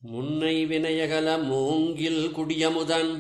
முன்னை வினயகல மூங்கில் குடியமுதன்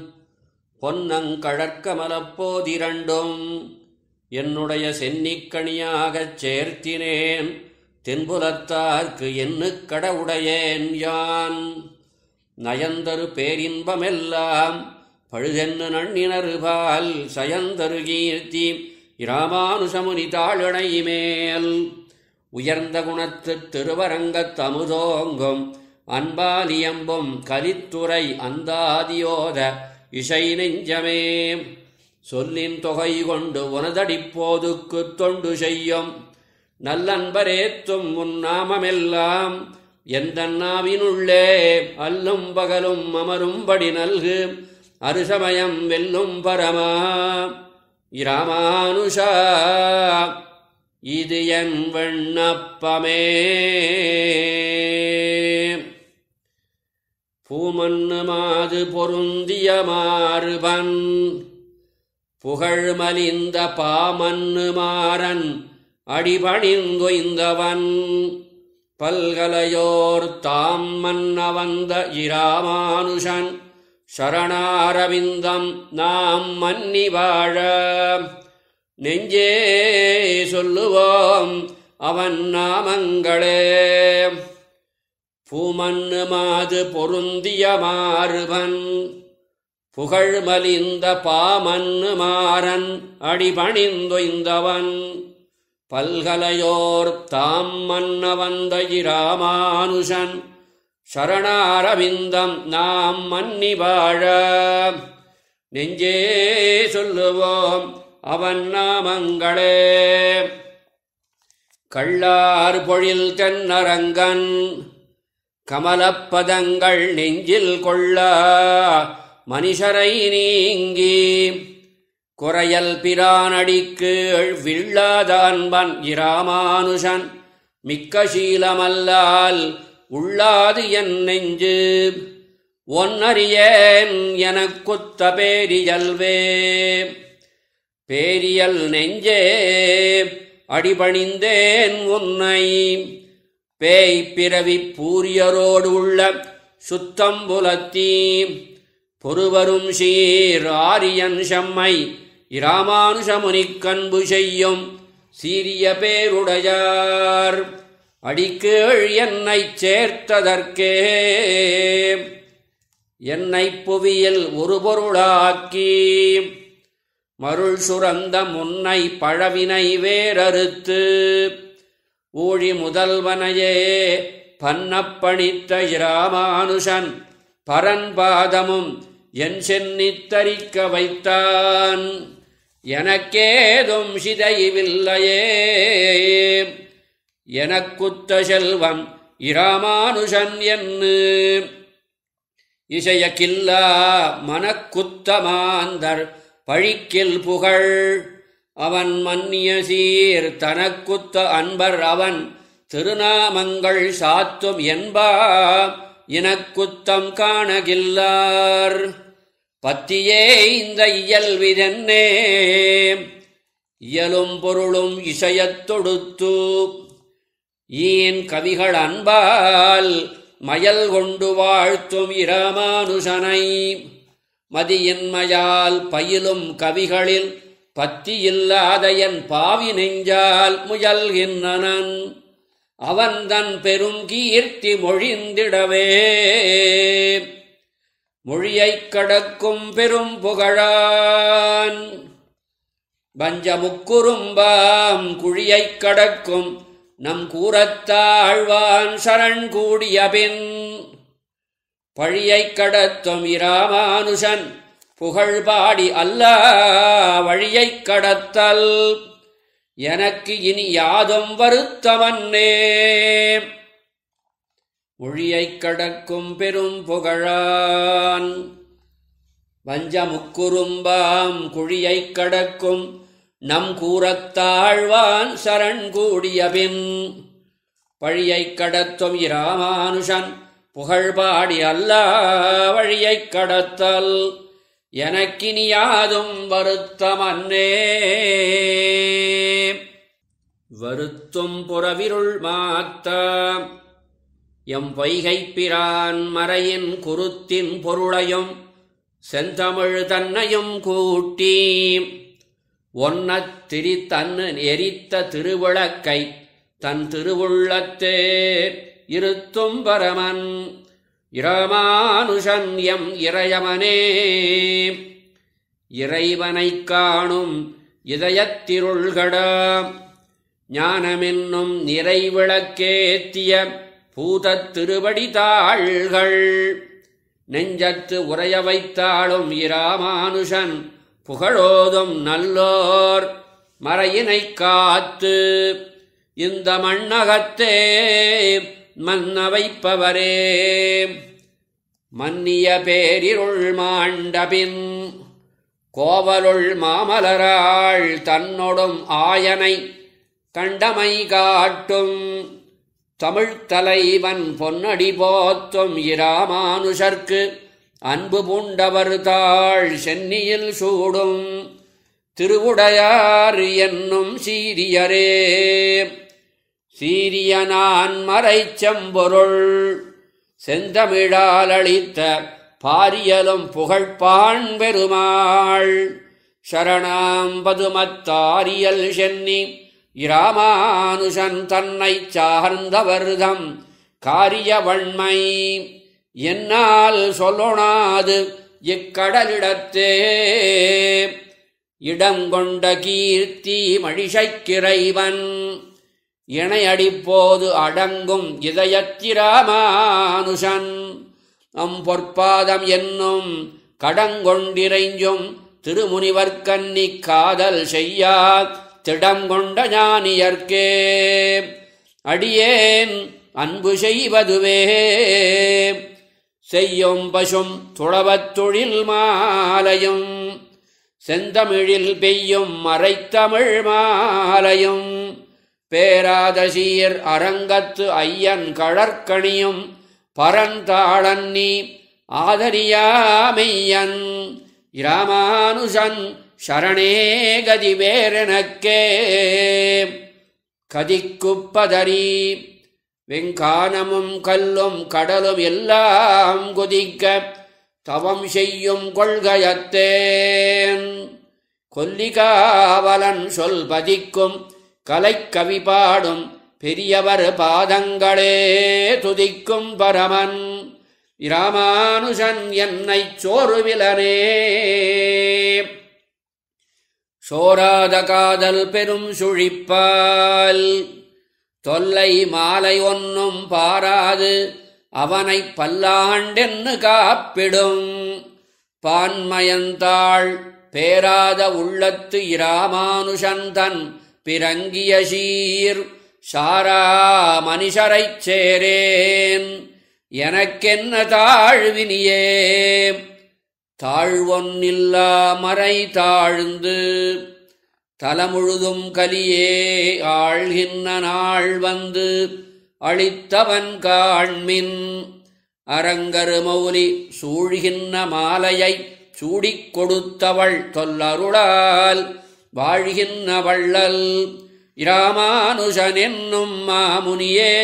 பொன்னங்கழற்கமலப்போதிரண்டும் என்னுடைய சென்னிக்கணியாகச் சேர்த்தினேன் தென்புலத்தார்க்கு என்னு கடவுடையேன் யான் நயந்தரு பேரின்பமெல்லாம் பழுதென்னு நண்ணினருபால் சயந்தரு கீர்த்தி இராமானுசமுனி தாழனை மேல் உயர்ந்த குணத்துத் திருவரங்கத் தமுதோங்கும் அன்பாலியம்பும் கலித்துறை அந்தாதியோத இசை நெஞ்சமே சொல்லின் தொகை கொண்டு உனதடிப்போதுக்குத் தொண்டு செய்யும் நல்லன்பரேத்தும் உன் நாமமெல்லாம் எந்த நாவினுள்ளே அல்லும் பகலும் அமரும்படி நல்கு அருசமயம் வெல்லும் பரமா இராமானுஷா இது என் விண்ணப்பமே பூமன்னு மாது பொருந்திய மாறுபன் புகழ் மலிந்த பாமன்னு மாறன் அடிபணிந்தொய்ந்தவன் பல்கலையோர் தாம் மன்ன வந்த இராமானுஷன் சரணாரவிந்தம் நாம் மன்னி வாழ நெஞ்சே சொல்லுவோம் அவன் நாமங்களே பூமன்னு மாது பொருந்திய மாறுவன் புகழ் மலிந்த பாமன்னு மாறன் அடிபணிந்தொய்ந்தவன் பல்கலையோர் தாம் மன்ன வந்த இராமானுஷன் சரணாரவிந்தம் நாம் மன்னி வாழ நெஞ்சே சொல்லுவோம் அவன் நாமங்களே கள்ளார் பொழில் தென்னரங்கன் கமலப்பதங்கள் நெஞ்சில் கொள்ள மனிஷரை நீங்கி குறையல் பிரானடிக்கு வில்லாத அன்பன் இராமானுஷன் மிக்க சீலமல்லால் உள்ளாது என் நெஞ்சு ஒன்னறியேன் எனக்குத்த பேரியல்வே பேரியல் நெஞ்சே அடிபணிந்தேன் உன்னை பேய் பிறவி பூரியரோடு உள்ள சுத்தம் புலத்தீ பொறுவரும் சீர் ஆரியன் செம்மை இராமானுஷமுனிக்கன்பு செய்யும் சீரிய பேருடையார் அடிக்கீழ் என்னைச் சேர்த்ததற்கே என்னைப் புவியில் ஒரு பொருளாக்கி மருள் சுரந்த முன்னை பழவினை வேறறுத்து ஊழி முதல்வனையே பன்னப்பணித்த இராமானுஷன் பரன்பாதமும் என் சென்னித்தரிக்க வைத்தான் எனக்கேதும் சிதைவில்லையே எனக்குத்த செல்வம் இராமானுஷன் என்று இசையக்கில்லா மனக்குத்த மாந்தர் பழிக்கில் புகழ் அவன் மன்னிய சீர் தனக்குத்த அன்பர் அவன் திருநாமங்கள் சாத்தும் என்பா இனக்குத்தம் காணகில்லார் பத்தியே இந்த இயல்விதென்னே இயலும் பொருளும் இசையத் தொடுத்து ஈன் கவிகள் அன்பால் மயல் கொண்டு வாழ்த்தும் இராமானுஷனை மதியின்மையால் பயிலும் கவிகளில் பத்தியில்லாத என் பாவி நெஞ்சால் முயல்கின்றனன் அவன் தன் பெரும் கீர்த்தி மொழிந்திடவே மொழியைக் கடக்கும் பெரும் புகழான் பஞ்சமுக்குறும்பாம் குழியைக் கடக்கும் நம் கூறத்தாழ்வான் சரண் கூடிய பின் பழியைக் கடத்தும் இராமானுஷன் புகழ் பாடி அல்ல வழியைக் கடத்தல் எனக்கு இனி யாதும் வருத்தமன்னே மொழியைக் கடக்கும் பெரும் புகழான் வஞ்சமுக்குறும்பாம் குழியைக் கடக்கும் நம் கூறத்தாழ்வான் சரண் கூடிய பின் பழியைக் கடத்தும் இராமானுஷன் புகழ் பாடி அல்ல வழியைக் கடத்தல் எனக்கினி யாதும் வருத்தமன்னே வருத்தும் புறவிருள் மாத்த எம் வைகைப் பிரான் மறையின் குருத்தின் பொருளையும் செந்தமிழ் தன்னையும் கூட்டி ஒன்னத் திரித்தன்னு எரித்த திருவிளக்கை தன் திருவுள்ளத்தே இருத்தும் பரமன் இரமானுஷன் எம் இறையவனே இறைவனைக் காணும் இதயத்திருள்கடாம் ஞானமென்னும் நிறைவிளக்கேத்திய பூதத் திருவடி தாள்கள் நெஞ்சத்து உரைய வைத்தாளும் இராமானுஷன் புகழோதும் நல்லோர் மறையினைக் காத்து இந்த மண்ணகத்தே மன்ன வைப்பவரே மன்னிய பேரிருள் மாண்டபின் கோவலுள் மாமலராள் தன்னொடும் ஆயனை கண்டமை காட்டும் தமிழ்த் தலைவன் பொன்னடி போத்தும் இராமானுஷர்க்கு அன்பு பூண்டவர் தாள் சென்னியில் சூடும் திருவுடையார் என்னும் சீரியரே சீரிய நான் மறைச்செம்பொருள் செந்தமிழால் அளித்த பாரியலும் புகழ்பான் பெருமாள் சரணாம் பதுமத்தாரியல் சென்னி இராமானுஷன் தன்னைச் சார்ந்தவர்தம் காரியவண்மை என்னால் சொல்லொணாது இக்கடலிடத்தே இடங்கொண்ட கீர்த்தி மழிசைக்கிறைவன் இணையடிப்போது அடங்கும் இதயத்திராமானுஷன் அம் பொற்பாதம் என்னும் கடங்கொண்டிரைஞ்சும் திருமுனிவர்க்கன்னி காதல் செய்யா திடம் கொண்ட ஞானியர்க்கே அடியேன் அன்பு செய்வதுவே செய்யும் பசும் துளவத் தொழில் மாலையும் செந்தமிழில் பெய்யும் மறைத்தமிழ் மாலையும் பேராத சீர் அரங்கத்து ஐயன் கழற்கணியும் பரந்தாளன்னி ஆதரியாமெய்யன் இராமானுஷன் சரணே கதி வேறெனக்கே கதிக்குப்பதறி வெங்கானமும் கல்லும் கடலும் எல்லாம் குதிக்க தவம் செய்யும் கொள்கையத்தேன் கொல்லிகாவலன் சொல் பதிக்கும் கலைக்கவி பாடும் பெரியவர் பாதங்களே துதிக்கும் பரமன் இராமானுஷன் என்னைச் சோறுவிலனே சோராத காதல் பெரும் சுழிப்பால் தொல்லை மாலை ஒன்னும் பாராது அவனைப் பல்லாண்டென்னு காப்பிடும் பான்மயந்தாள் பேராத உள்ளத்து இராமானுஷன் தன் பிறங்கிய சீர் சாரா மனுஷரைச் சேரேன் எனக்கென்ன தாழ்வினியே தாழ்வொன்னில்லா மறை தாழ்ந்து தலமுழுதும் கலியே ஆழ்கின்ற நாள் வந்து அளித்தவன் காண்மின் அரங்கரு மௌலி சூழ்கின்ற மாலையை சூடிக் கொடுத்தவள் தொல்லருளால் வாழ்கின்ற வள்ளல் இராமானுஷன் என்னும் மாமுனியே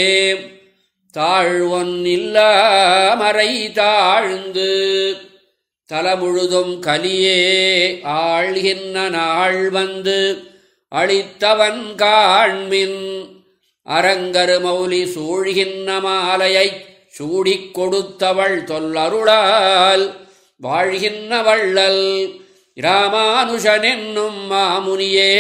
தாழ்வொன்னில்லா மறை தாழ்ந்து தலமுழுதும் கலியே ஆழ்கின்ற நாள் வந்து அளித்தவன் காண்மின் அரங்கரு மௌலி சூழ்கின்ற மாலையைச் சூடிக் கொடுத்தவள் தொல்லருளால் வாழ்கின்ற வள்ளல் இராமானுஷன் என்னும் மாமுனியே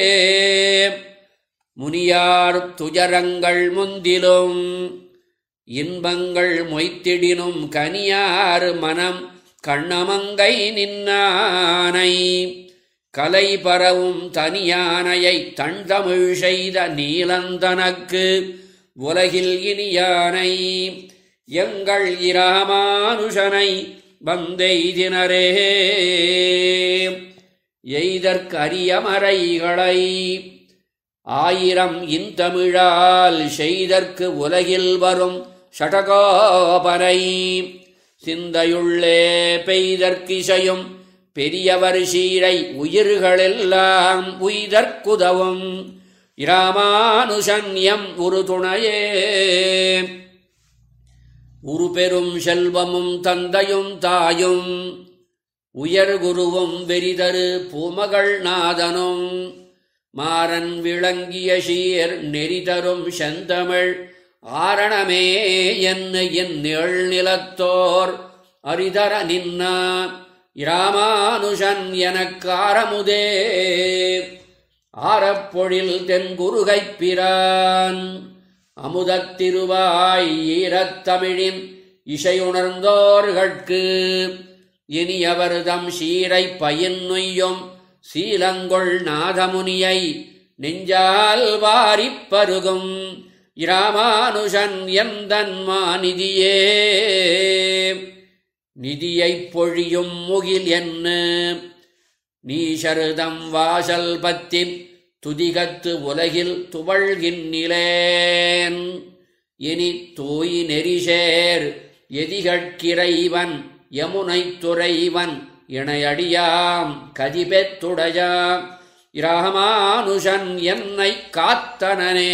முனியார் துயரங்கள் முந்திலும் இன்பங்கள் மொய்த்திடினும் கனியார் மனம் கண்ணமங்கை நின்னானை கலை பரவும் தனியானையை தண்டமிழ் செய்த நீலந்தனக்கு உலகில் இனியானை எங்கள் இராமானுஷனை வந்தெய்தினரே எய்தற்கு அரிய மறைகளை ஆயிரம் இன்தமிழால் செய்தற்கு உலகில் வரும் ஷடகோபனை சிந்தையுள்ளே பெய்தற்கிசையும் பெரியவர் சீரை உயிர்களெல்லாம் உய்தற்குதவும் இராமானுஷன் எம் ஒரு துணையே உரு பெரும் செல்வமும் தந்தையும் தாயும் உயர் குருவும் வெறிதரு பூமகள் நாதனும் மாறன் விளங்கிய சீர் நெறிதரும் செந்தமிழ் ஆரணமே என்ன என் நிலத்தோர் அரிதர நின்னா இராமானுஷன் எனக்காரமுதே ஆரப்பொழில் தென்குருகைப் பிரான் அமுதத்திருவாய் ஈரத்தமிழின் இசையுணர்ந்தோர்கட்கு இனியவர்தம் சீரை பயின்னுய்யும் சீலங்கொள் நாதமுனியை நெஞ்சால் வாரிப் பருகும் இராமானுஷன் எந்தன்மாநிதியே நிதியைப் பொழியும் முகில் என்ன நீஷருதம் வாசல் பத்தி துதிகத்து உலகில் துவழ்கின்னிலேன் இனி தூய் நெறிசேர் எதிகட்கிறைவன் யமுனைத் துறைவன் இணையடியாம் கதிபெத்துடையாம் இராமானுஷன் என்னை காத்தனனே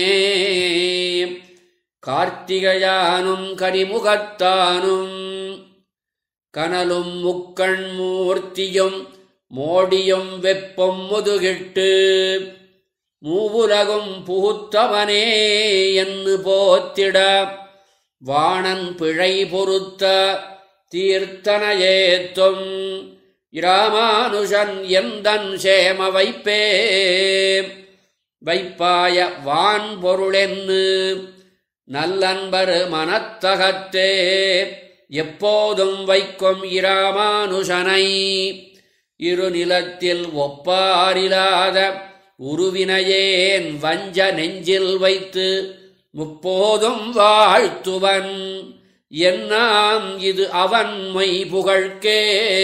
கார்த்திகையானும் கரிமுகத்தானும் கனலும் முக்கண் மூர்த்தியும் மோடியும் வெப்பம் முதுகிட்டு மூவுலகும் புகுத்தவனே என்று போத்திட வாணன் பிழை பொறுத்த தீர்த்தனையேத்தும் இராமானுஷன் எந்தன் சேம வைப்பே வைப்பாய வான் பொருளென்னு நல்லன்பர் மனத்தகத்தே எப்போதும் வைக்கும் இராமானுஷனை இருநிலத்தில் ஒப்பாரிலாத உருவினையேன் வஞ்ச நெஞ்சில் வைத்து முப்போதும் வாழ்த்துவன் என்னாம் இது அவன் மொய் புகழ்க்கே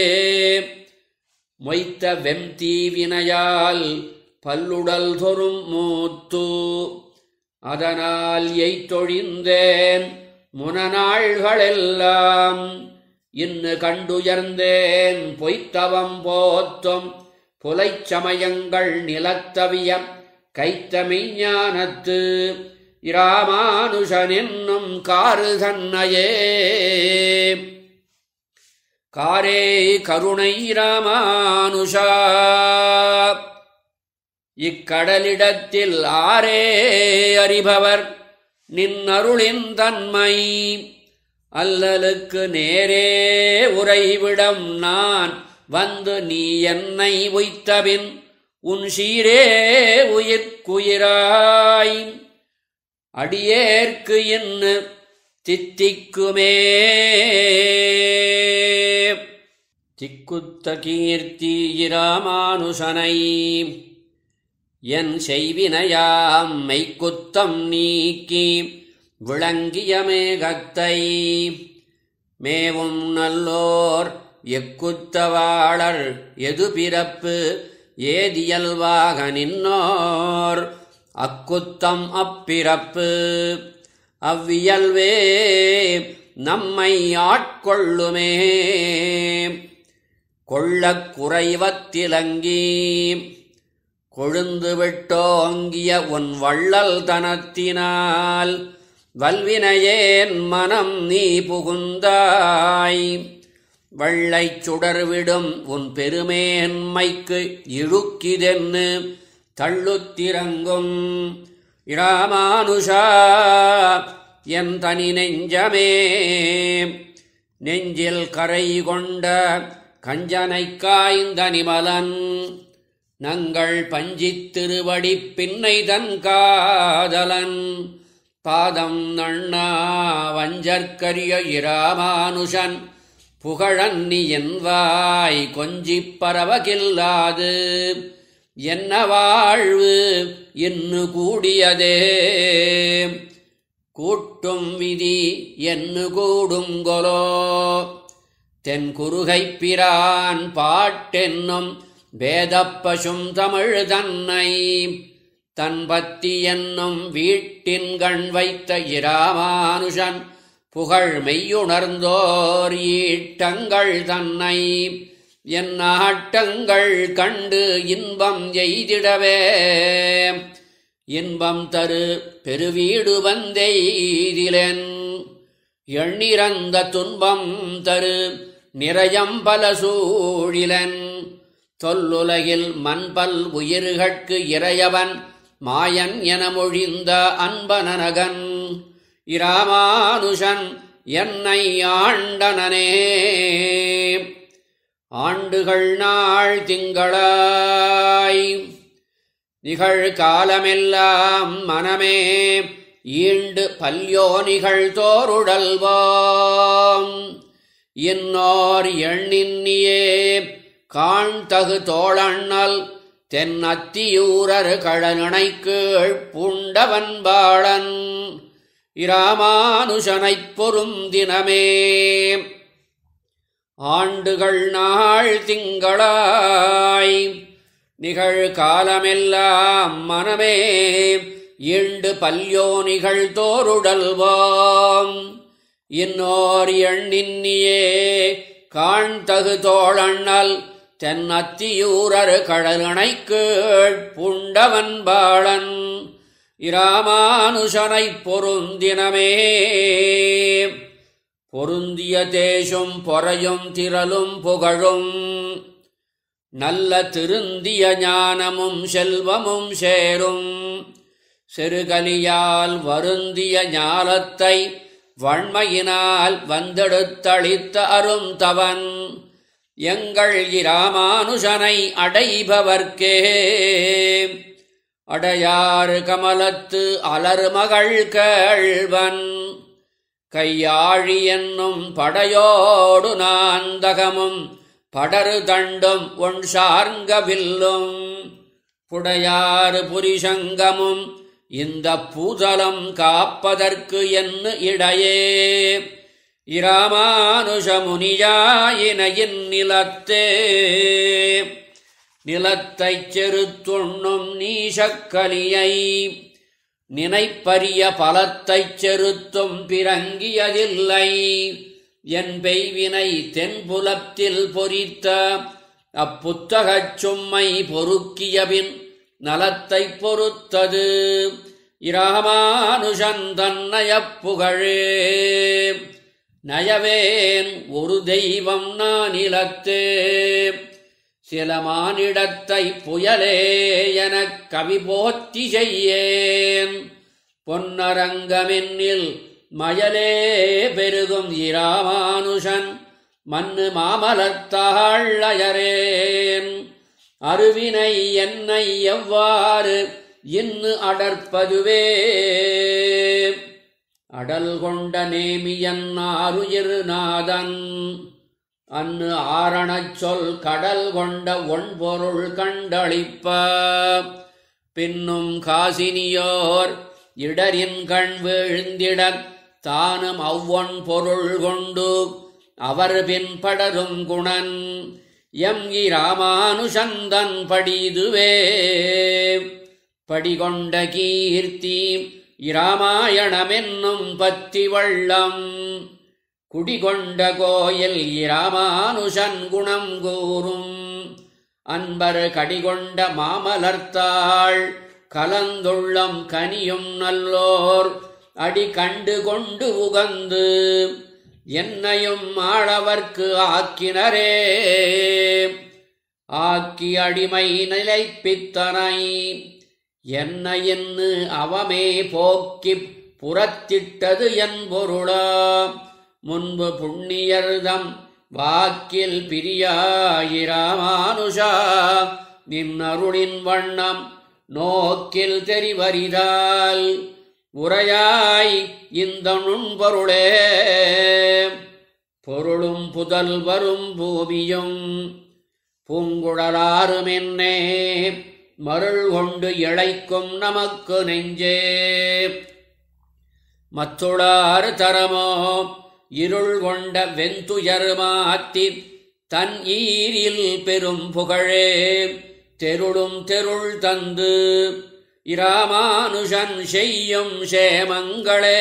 மொய்த்த வெம்தீவினையால் பல்லுடல் தொறும் மூத்து அதனால் எய்த்தொழிந்தேன் முனநாள்களெல்லாம் இன்னு கண்டுயர்ந்தேன் பொய்த்தவம் போத்தும் புலைச் சமயங்கள் நிலத்தவிய கைத்த மெய்ஞானத்து இராமானுஷன் என்னும் காரு தன்னையே காரே கருணை ராமானுஷா இக்கடலிடத்தில் ஆரே அறிபவர் நின்னருளின் தன்மை அல்லலுக்கு நேரே உறைவிடம் நான் வந்து நீ என்னை உய்த்தபின் உன் சீரே உயிர்க்குயிராய் அடியேற்கு இன்னு தித்திக்குமே திக்குத்த கீர்த்தி இராமானுஷனை என் செய்வினையாம் மெய்க்குத்தம் நீக்கி விளங்கிய மேகத்தை மேவும் நல்லோர் எக்குத்தவாளர் எது பிறப்பு ஏதியல்வாக நின்னோர் அக்குத்தம் அப்பிறப்பு அவ்வியல்வே நம்மை ஆட்கொள்ளுமே கொள்ளக் குறைவத்திலங்கி கொழுந்து விட்டோங்கிய உன் வள்ளல் தனத்தினால் வல்வினையேன் மனம் நீ புகுந்தாய் வள்ளைச் சுடர்விடும் உன் பெருமேன்மைக்கு இழுக்கிதென்னு தள்ளுத்திறங்கும் இராமானுஷா என் தனி நெஞ்சமே நெஞ்சில் கரை கொண்ட கஞ்சனைக் காய்ந்த நிமலன் நங்கள் பஞ்சித் திருவடி பின்னை தன் காதலன் பாதம் நண்ணா வஞ்சற்கரிய இராமானுஷன் புகழன்னி என்வாய் கொஞ்சிப் பரவகில்லாது என்ன வாழ்வு இன்னு கூடியதே கூட்டும் விதி என்னு கூடுங்கொலோ தென் குறுகைப் பிரான் பாட்டென்னும் வேதப்பசும் தமிழ் தன்னை தன் பத்தி என்னும் வீட்டின் கண் வைத்த இராமானுஷன் புகழ் மெய்யுணர்ந்தோர் ஈட்டங்கள் தன்னை என் ஆட்டங்கள் கண்டு இன்பம் எய்திடவே இன்பம் தரு பெருவீடு வந்தெய்திலென் எண்ணிறந்த துன்பம் தரு நிறையம் பல சூழிலன் தொல்லுலகில் மண்பல் உயிர்கட்கு இறையவன் மாயன் என மொழிந்த அன்பனனகன் இராமானுஷன் என்னை ஆண்டனனே ஆண்டுகள் நாள் திங்களாய் நிகழ் காலமெல்லாம் மனமே ஈண்டு பல்யோனிகள் தோருடல்வாம் இன்னோர் எண்ணின்னியே காண்தகு தோழண்ணல் தென் அத்தியூரர் கழனனை கீழ் பூண்டவன்பாளன் இராமானுஷனைப் பொருந்தினமே ஆண்டுகள் நாள் திங்களாய் நிகழ் காலமெல்லாம் மனமே ஈண்டு பல்யோனிகள் தோருடல்வாம் இன்னோர் எண்ணின்னியே காண்தகு தோழண்ணல் தென் அத்தியூரர் கடலணை கீழ் புண்டவன்பாளன் இராமானுஷனைப் பொருந்தினமே பொருந்திய தேசும் பொறையும் திரளும் புகழும் நல்ல திருந்திய ஞானமும் செல்வமும் சேரும் சிறுகலியால் வருந்திய ஞாலத்தை வன்மையினால் வந்தெடுத்தளித்த அரும் தவன் எங்கள் இராமானுஷனை அடைபவர்க்கே அடையாறு கமலத்து அலர்மகள் கேள்வன் கையாழி என்னும் படையோடு நாந்தகமும் படரு தண்டும் ஒன் சார்ங்க வில்லும் புடையாறு புரிசங்கமும் இந்த பூதலம் காப்பதற்கு என்ன இடையே இராமானுஷமுனியாயினையின் நிலத்தே நிலத்தைச் செருத்துண்ணும் நீசக்கலியை நினைப்பரிய பலத்தைச் செருத்தும் பிறங்கியதில்லை என் பெய்வினை தென்புலத்தில் பொறித்த அப்புத்தகச் சும்மை பொறுக்கியபின் நலத்தைப் பொறுத்தது இராமானுஷன் தன்னயப் புகழே நயவேன் ஒரு தெய்வம் நானிலத்தே சில மானிடத்தை புயலே எனக் கவி போத்தி செய்யேன் பொன்னரங்கமென்னில் மயலே பெருகும் இராமானுஷன் மண்ணு மாமலத்தாழயரேன் அருவினை என்னை எவ்வாறு இன்னு அடர்ப்பதுவே அடல் கொண்ட நேமியன் ஆருயிர் நாதன் அன்னு ஆரணச் சொல் கடல் கொண்ட ஒன்பொருள் கண்டளிப்ப பின்னும் காசினியோர் இடரின் கண் வீழ்ந்திடத் தானும் அவ்வொன் பொருள் கொண்டு அவர் பின்படரும் குணன் எம் இராமானுஷந்தன் படிதுவே படிகொண்ட கீர்த்தி இராமாயணமென்னும் பத்தி வள்ளம் குடிகொண்ட கோயில் இராமானுஷன் குணம் கூறும் அன்பர் கடிகொண்ட மாமலர்த்தாள் கலந்துள்ளம் கனியும் நல்லோர் அடி கண்டு கொண்டு உகந்து என்னையும் ஆளவர்க்கு ஆக்கினரே ஆக்கி அடிமை நிலைப்பித்தனை என்ன என்று அவமே போக்கிப் புறத்திட்டது என் பொருளா முன்பு புண்ணியர்தம் வாக்கில் பிரியாயிராமானுஷா நின்னருளின் வண்ணம் நோக்கில் தெரிவரிதால் உரையாய் இந்த நுண்பொருளே பொருளும் புதல் வரும் பூமியும் பூங்குழலாருமென்னே மருள் கொண்டு இழைக்கும் நமக்கு நெஞ்சே மத்துளாறு தரமோ இருள் கொண்ட வெந்துயர் மாத்தி தன் ஈரில் பெரும் புகழே தெருளும் தெருள் தந்து இராமானுஷன் செய்யும் சேமங்களே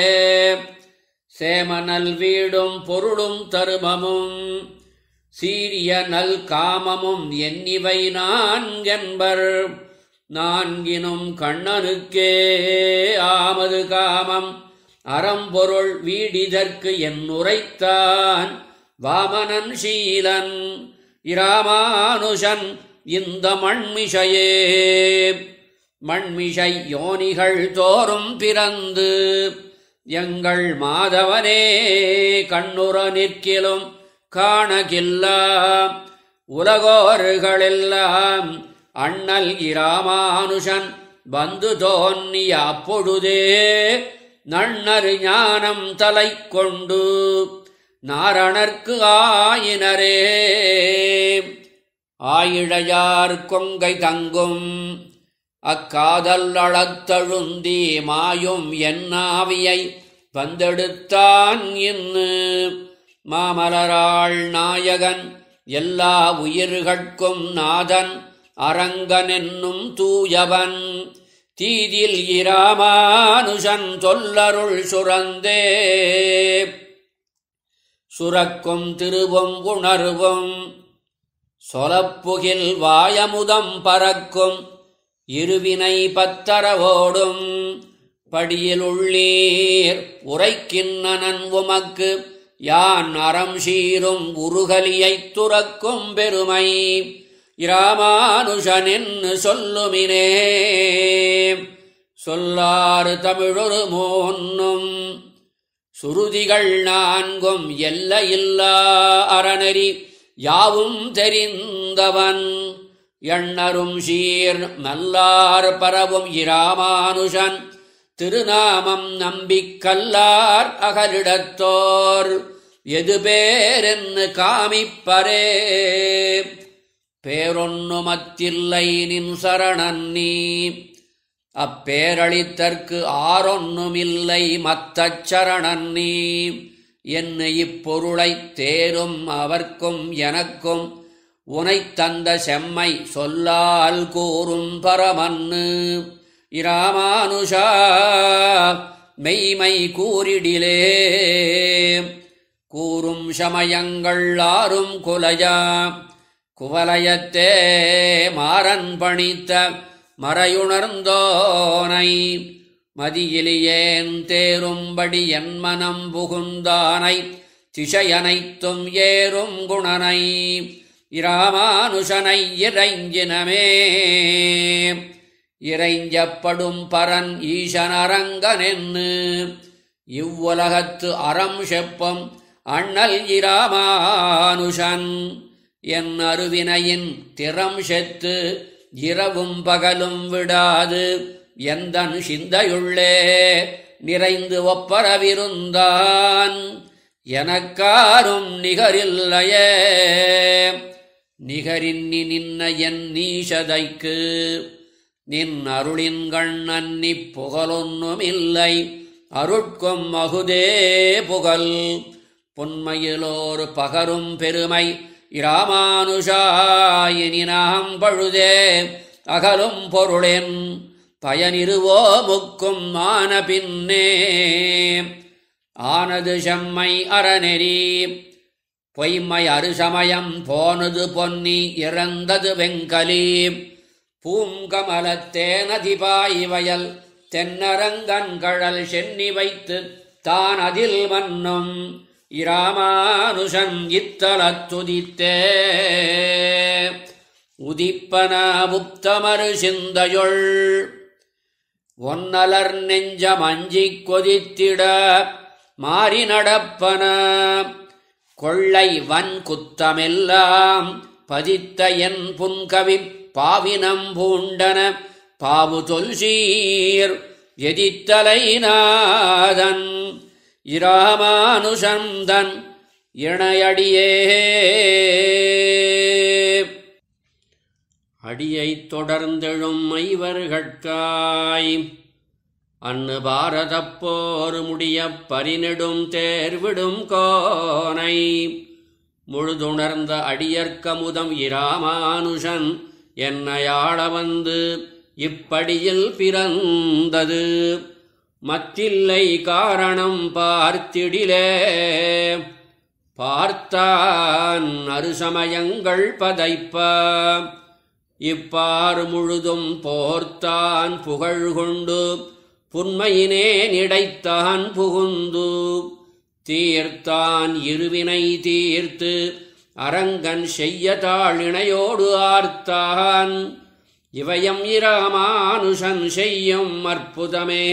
சேமனல் வீடும் பொருளும் தருமமும் சீரிய நல் காமமும் என்னிவை நான் என்பர் நான்கினும் கண்ணனுக்கே ஆமது காமம் அறம்பொருள் வீடிதற்கு என் உரைத்தான் வாமனன் சீலன் இராமானுஷன் இந்த மண்மிஷையே மண்மிஷை யோனிகள் தோறும் பிறந்து எங்கள் மாதவனே கண்ணுற நிற்கிலும் காணகில்லா உலகோர்களெல்லாம் அண்ணல் இராமானுஷன் வந்து தோன்னிய அப்பொழுதே நன்னரு ஞானம் தலை கொண்டு நாரணர்க்கு ஆயினரே ஆயிழையார் கொங்கை தங்கும் அக்காதல் அளத்தழுந்தி மாயும் என்னாவியை வந்தெடுத்தான் இன்னு மாமலராள் நாயகன் எல்லா உயிர்கட்கும் நாதன் அரங்கனென்னும் தூயவன் தீதில் இராமானுஷன் தொல்லருள் சுரந்தே சுரக்கும் திருவும் உணர்வும் சொலப்புகில் வாயமுதம் பறக்கும் இருவினை பத்தரவோடும் படியில் உள்ளீர் உரைக்கின்னனன் உமக்கு யான் அறம் சீரும் உருகலியைத் துறக்கும் பெருமை இராமானுஷனென்னு சொல்லுமினே சொல்லாறு தமிழொரு மோன்னும் சுருதிகள் நான்கும் எல்லையில்லா அறநெறி யாவும் தெரிந்தவன் எண்ணரும் சீர் நல்லார் பரவும் இராமானுஷன் திருநாமம் நம்பிக்கல்லார் அகலிடத்தோர் எது பேரென்னு காமிப்பரே பேரொன்னுமத்தில்லை நின் சரணன் நீ அப்பேரளித்தற்கு ஆரொன்னுமில்லை மத்தச் சரணன் நீ என்ன இப்பொருளைத் தேரும் அவர்க்கும் எனக்கும் உனைத் தந்த செம்மை சொல்லால் கூறும் பரமன்னு இராமானுஷா மெய்மை கூறிடிலே கூறும் சமயங்கள் ஆறும் குலையா குவலயத்தே மாறன் பணித்த மறையுணர்ந்தோனை மதியிலியேன் தேரும்படி என் மனம் புகுந்தானை திசையனைத்தும் ஏறும் குணனை இராமானுஷனை இறைஞ்சினமே இறைஞ்சப்படும் பரன் ஈசனரங்கனென்னு இவ்வுலகத்து அறம் செப்பம் அண்ணல் இராமானுஷன் என் அருவினையின் திறம் செத்து இரவும் பகலும் விடாது எந்தன் சிந்தையுள்ளே நிறைந்து ஒப்பரவிருந்தான் எனக்காரும் நிகரில்லையே நிகரின்னி நின்ன என் நீஷதைக்கு நின் அருளின் கண்ணன்னி புகழொன்னுமில்லை அருட்கும் அகுதே புகழ் பொன்மையிலோர் பகரும் பெருமை இராமானுஷாயினி நாம் பழுதே அகலும் பொருளென் பயனிருவோ முக்கும் ஆன பின்னே ஆனது செம்மை அறநெறி பொய்மை அருசமயம் போனது பொன்னி இறந்தது வெங்கலி பூங்கமலத்தேனதிபாய் வயல் தென்னரங்கன் கழல் சென்னி வைத்து தான் அதில் மன்னும் இராமானுஷன் இத்தலத்துதித்தே உதிப்பன புத்தமறு சிந்தையுள் ஒன்னலர் நெஞ்சம் அஞ்சிக் கொதித்திட மாறி நடப்பன கொள்ளை வன் குத்தமெல்லாம் பதித்த என் புன்கவி பாவினம் பூண்டன பாவு தொல்சீர் எதித்தலை நாதன் இராமானுசந்தன் இணையடியே அடியைத் தொடர்ந்தெழும் ஐவர்கட்காய் அன்னு பாரதப்போர் முடியப் பரிநெடும் தேர்விடும் கோனை முழுதுணர்ந்த அடியற்கமுதம் இராமானுஷன் என்னையாள வந்து இப்படியில் பிறந்தது மத்தில்லை காரணம் பார்த்திடிலே பார்த்தான் அருசமயங்கள் பதைப்ப இப்பாறு முழுதும் போர்த்தான் புகழ் கொண்டு புன்மையினேன் இடைத்தான் புகுந்து தீர்த்தான் இருவினை தீர்த்து அரங்கன் செய்ய தாழிணையோடு ஆர்த்தான் இவயம் இராமானுஷன் செய்யும் அற்புதமே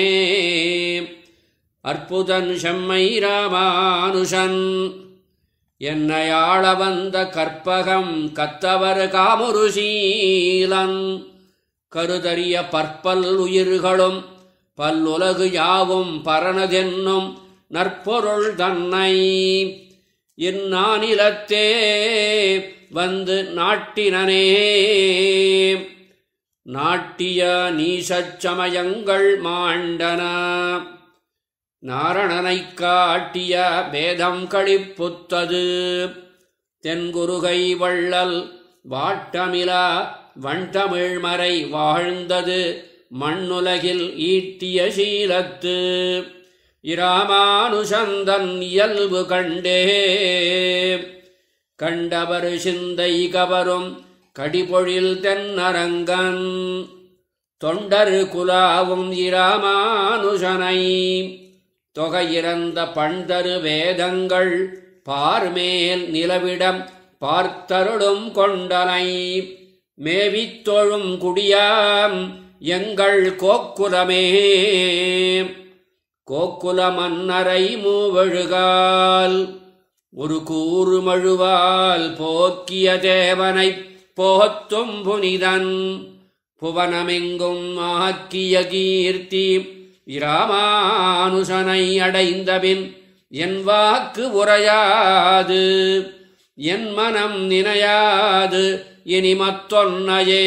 அற்புதன் செம்மை ராமானுஷன் என்னை ஆள வந்த கற்பகம் கத்தவர் காமுருசீலன் கருதறிய பற்பல் உயிர்களும் பல்லுலகு யாவும் பரணதென்னும் நற்பொருள் தன்னை இந்நானிலத்தே வந்து நாட்டினனே நாட்டிய நீசச்சமயங்கள் மாண்டன நாரணனைக் காட்டிய வேதம் கழிப்புத்தது தென்குருகை வள்ளல் வாட்டமிலா வண்டமிழ்மறை வாழ்ந்தது மண்ணுலகில் ஈட்டிய சீலத்து இராமானுசந்தன் இயல்பு கண்டே கண்டவர் சிந்தை கவரும் கடிபொழில் தென்னரங்கன் தொண்டர் குலாவும் இராமானுஷனை தொகையிறந்த பண்தரு வேதங்கள் பார்மேல் நிலவிடம் பார்த்தருளும் கொண்டனை மேவித் தொழும் குடியாம் எங்கள் கோக்குலமே கோக்குல மன்னரை மூவழுகால் ஒரு கூறு மழுவால் போக்கிய தேவனை போத்தும் புனிதன் புவனமெங்கும் ஆக்கிய கீர்த்தி இராமானுஷனை அடைந்தபின் என் வாக்கு உரையாது என் மனம் நினையாது இனி மத்தொன்னையே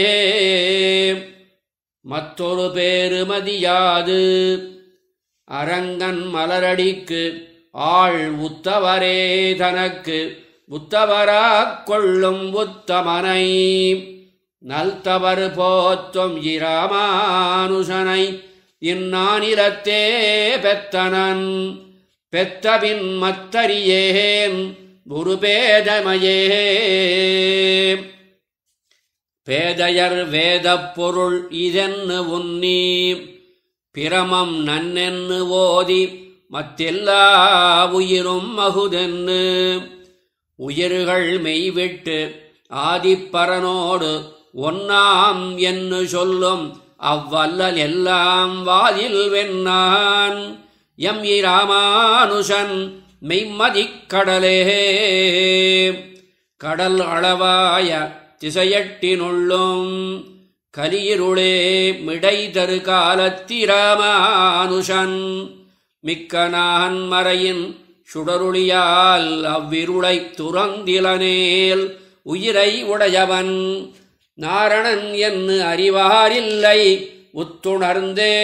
மற்றொரு பேருமதியாது அரங்கன் மலரடிக்கு ஆள் உத்தவரே தனக்கு உத்தவராக் கொள்ளும் உத்தமனை நல்தவர் போத்தும் இராமானுஷனை இந்நானிலத்தே பெத்தனன் பெத்தபின் மத்தறியேன் ஒரு பேதமையே பேதையர் வேதப் பொருள் இதென்னு உன்னி பிரமம் நன்னென்னு ஓதி மத்தெல்லா உயிரும் மகுதென்னு உயிர்கள் மெய்விட்டு ஆதிப்பரனோடு ஒன்னாம் என்று சொல்லும் அவ்வல்லல் எல்லாம் வாதில் வென்னான் எம் இராமானுஷன் மெய்மதிக் கடலே கடல் அளவாய திசையட்டினுள்ளும் கலியிருளே மிடை தரு காலத்திராமானுஷன் மிக்க நான் மறையின் சுடருளியால் அவ்விருளை துறந்திலனேல் உயிரை உடையவன் நாரணன் என்று அறிவாரில்லை உத்துணர்ந்தே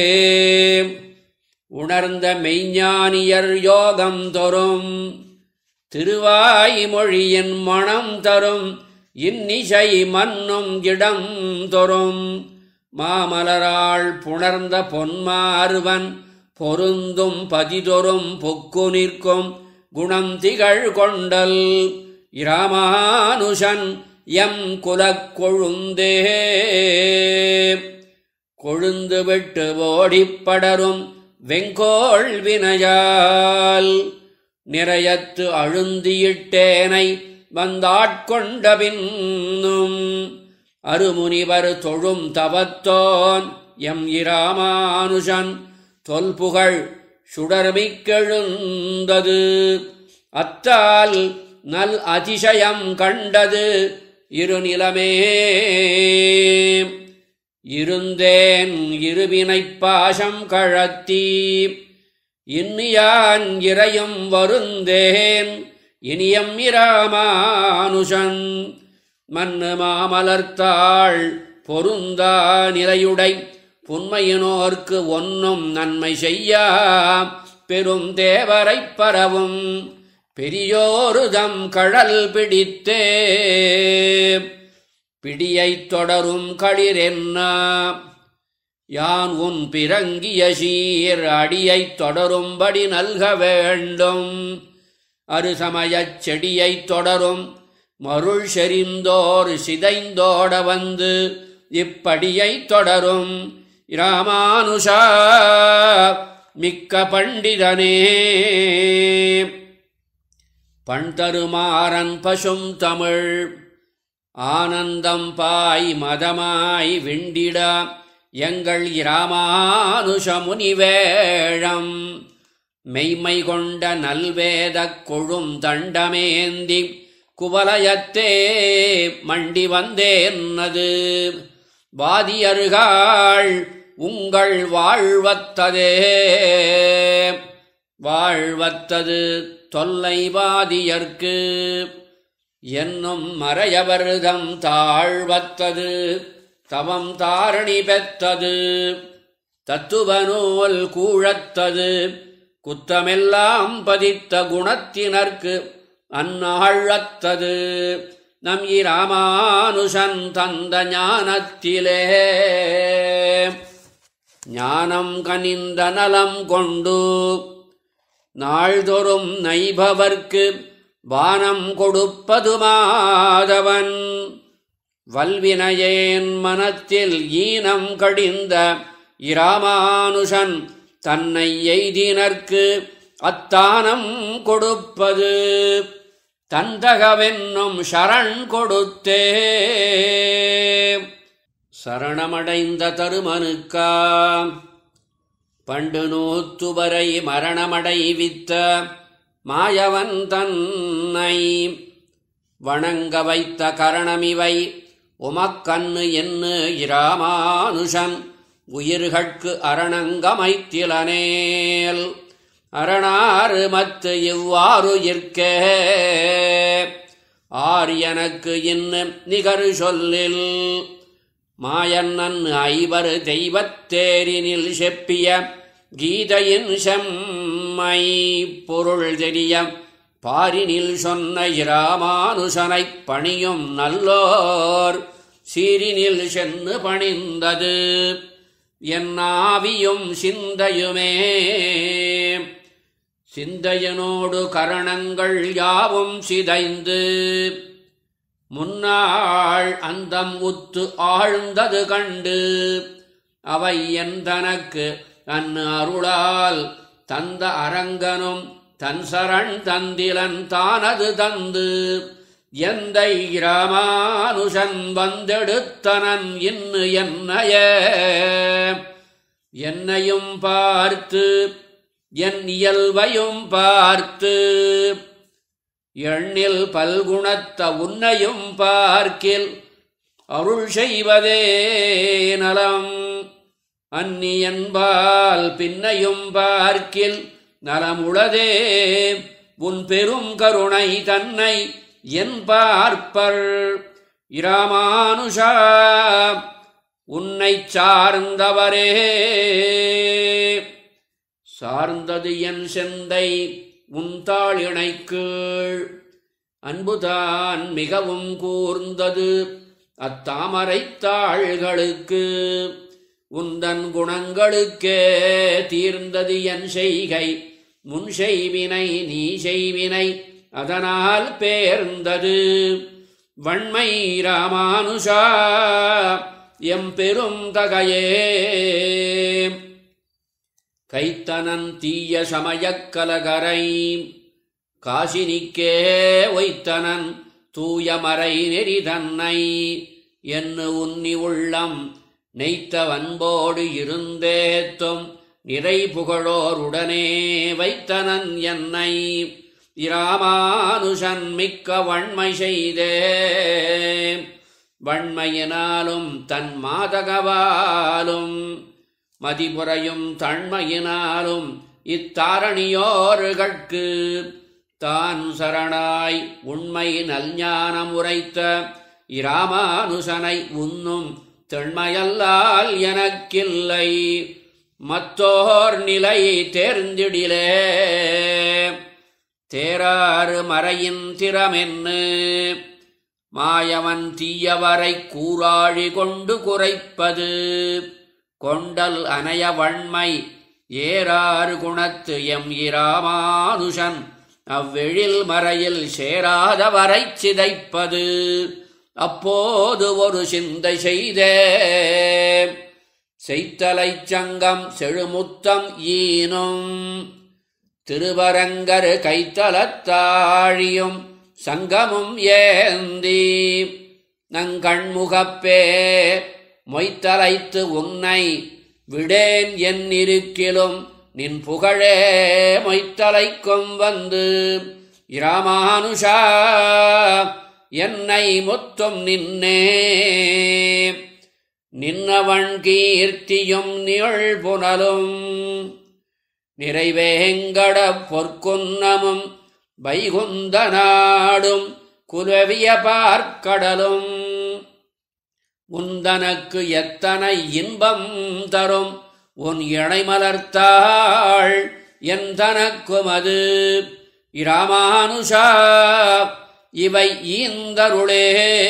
உணர்ந்த மெய்ஞானியர் யோகம் தொறும் திருவாய்மொழியின் மணம் தரும் இன்னிசை மன்னும் இடம் தொறும் மாமலராள் புணர்ந்த பொன்மாறுவன் பொருந்தும் பதிதொரும் பொக்கு நிற்கும் குணம் திகழ் கொண்டல் இராமானுஷன் எம் குலக் கொழுந்தே கொழுந்து விட்டு ஓடிப்படரும் வெங்கோள் வினையால் நிறையத்து அழுந்தியிட்டேனை வந்தாட்கொண்ட பின்னும் அருமுனிவர் தொழும் தவத்தோன் எம் இராமானுஷன் தொல்புகழ் சுடர்மிக்கெழுந்தது அத்தால் நல் அதிசயம் கண்டது இருநிலமே இருந்தேன் இருவினைப் பாசம் கழத்தி இன்னியான் இறையும் வருந்தேன் இனியம் இராமானுஷன் மன்னு மாமலர்த்தாள் பொருந்தா நிலையுடை புன்மையினோர்க்கு ஒன்னும் நன்மை செய்யா பெரும் தேவரைப் பரவும் பெரியோருதம் கழல் பிடித்தே பிடியைத் தொடரும் களிரென்னா யான் உன் பிறங்கிய சீர் அடியைத் தொடரும்படி நல்க வேண்டும் அருசமயச் செடியைத் தொடரும் மருள் செறிந்தோர் சிதைந்தோட வந்து இப்படியைத் தொடரும் இராமானுஷா மிக்க பண்டிதனே பண்தருமாறன் பசும் தமிழ் ஆனந்தம் பாய் மதமாய் விண்டிட எங்கள் இராமானுஷ முனிவேழம் மெய்மை கொண்ட நல்வேதக் கொழும் தண்டமேந்தி குவலயத்தே மண்டி வந்தேன்னது வாதியருகாள் உங்கள் வாழ்வத்ததே வாழ்வத்தது தொல்லைவாதியர்க்கு என்னும் மறையவர்தம் தாழ்வத்தது தவம் தாரணி பெத்தது தத்துவநூல் கூழத்தது குத்தமெல்லாம் பதித்த குணத்தினர்க்கு அந்நாழத்தது நம் இராமானுஷன் தந்த ஞானத்திலே ஞானம் கனிந்த நலம் கொண்டு நாள்தொறும் நைபவர்க்கு வானம் கொடுப்பது மாதவன் வல்வினையேன் மனத்தில் ஈனம் கடிந்த இராமானுஷன் தன்னை எய்தினர்க்கு அத்தானம் கொடுப்பது தந்தகவென்னும் சரண் கொடுத்தே சரணமடைந்த தருமனுக்கா பண்டு நூத்துவரை மரணமடைவித்த மாயவன் தன்னை வணங்க வைத்த கரணமிவை உமக்கண்ணு என்று இராமானுஷன் உயிர்கட்கு அரணங்கமைத்திலனேல் அரணாறு மத்து இவ்வாறு இருக்கே ஆர் எனக்கு இன்னு நிகரு சொல்லில் மாயன்னன் ஐவர் தெய்வத்தேரினில் செப்பிய கீதையின் செம்மை பொருள் தெரிய பாரினில் சொன்ன இராமானுஷனைப் பணியும் நல்லோர் சீரினில் சென்று பணிந்தது என் ஆவியும் சிந்தையுமே சிந்தையனோடு கரணங்கள் யாவும் சிதைந்து முன்னாள் அந்தம் உத்து ஆழ்ந்தது கண்டு அவை எந்தனக்கு அன்னு அருளால் தந்த அரங்கனும் தன் சரண் தந்திலன் தானது தந்து எந்தை ராமானுஷன் வந்தெடுத்தனன் இன்னு என்னைய என்னையும் பார்த்து என் இயல்பையும் பார்த்து எண்ணில் பல்குணத்த உன்னையும் பார்க்கில் அருள் செய்வதே நலம் அந்நி என்பால் பின்னையும் பார்க்கில் நலமுளதே உன் பெரும் கருணை தன்னை என் பார்ப்பர் இராமானுஷா உன்னை சார்ந்தவரே சார்ந்தது என் செந்தை உன் தாளிணை கீழ் அன்புதான் மிகவும் கூர்ந்தது அத்தாமரைத் தாள்களுக்கு உந்தன் குணங்களுக்கே தீர்ந்தது என் செய்கை முன் செய்வினை நீ செய்வினை அதனால் பேர்ந்தது வன்மை ராமானுஷா எம் பெரும் தகையே கைத்தனன் தீய சமயக் கலகரை காசினிக்கே ஒய்த்தனன் தூயமறை நெறி தன்னை என்று உன்னி உள்ளம் நெய்த்த வன்போடு இருந்தேத்தும் நிறை புகழோருடனே வைத்தனன் என்னை இராமானுஷன் மிக்க வன்மை செய்தே வன்மையினாலும் தன் மாதகவாலும் மதிபுறையும் தன்மையினாலும் இத்தாரணியோர்கள்க்கு தான் சரணாய் உண்மை நல்ஞானம் உரைத்த இராமானுசனை உன்னும் தெண்மையல்லால் எனக்கில்லை மத்தோர் நிலை தேர்ந்திடிலே தேராறு மறையின் திறமென்னு மாயவன் தீயவரை கூறாழி கொண்டு குறைப்பது கொண்டல் அனைய வன்மை ஏறாறு குணத்து எம் இராமானுஷன் அவ்வெழில் மறையில் சேராதவரை சிதைப்பது அப்போது ஒரு சிந்தை செய்தே செய்த்தலைச் சங்கம் செழுமுத்தம் ஈனும் திருவரங்கரு கைத்தலத்தாழியும் சங்கமும் ஏந்தி நங்கண்முகப்பே மொய்த்தலைத்து உன்னை விடேன் என் இருக்கிலும் நின் புகழே மொய்த்தலைக்கும் வந்து இராமானுஷா என்னை மொத்தம் நின்னே நின்னவன் கீர்த்தியும் நிழல் புனலும் நிறைவேங்கட பொற்குன்னமும் வைகுந்த நாடும் குலவிய பார்க்கடலும் உந்தனக்கு எத்தனை இன்பம் தரும் உன் இணைமலர்த்தாள் என் தனக்கும் அது இராமானுஷா இவை ஈந்தருளே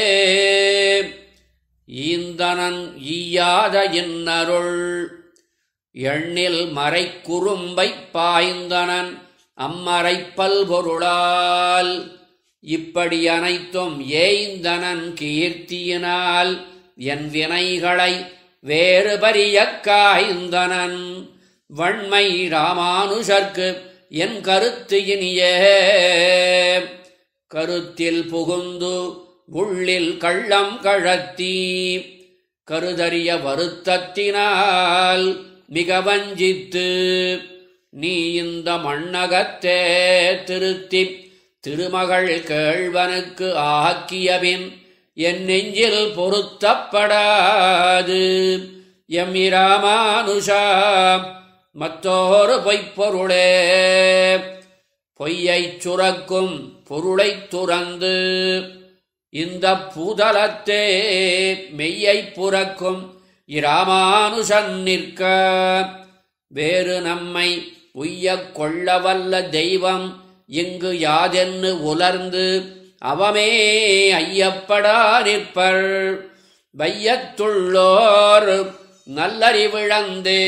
ஈந்தனன் ஈயாத இன்னருள் எண்ணில் மறை குறும்பை பாய்ந்தனன் அம்மறை பல்பொருளால் இப்படி அனைத்தும் ஏய்ந்தனன் கீர்த்தியினால் என் வினைகளை வேறு பரியக் காய்ந்தனன் வன்மை ராமானுஷர்க்கு என் கருத்து இனியே கருத்தில் புகுந்து உள்ளில் கள்ளம் கழத்தி கருதறிய வருத்தத்தினால் மிக வஞ்சித்து நீ இந்த மண்ணகத்தே திருத்தி திருமகள் கேழ்வனுக்கு ஆக்கியபின் என் நெஞ்சில் பொருத்தப்படாது எம் இராமானுஷா மற்றொரு பொய்ப்பொருளே பொய்யைச் சுரக்கும் பொருளைத் துறந்து இந்த பூதலத்தே மெய்யைப் புறக்கும் இராமானுஷன் நிற்க வேறு நம்மை உய்யக் கொள்ளவல்ல தெய்வம் இங்கு யாதென்னு உலர்ந்து அவமே ஐயப்படா நிற்பர் வையத்துள்ளோர் நல்லறிவிழந்தே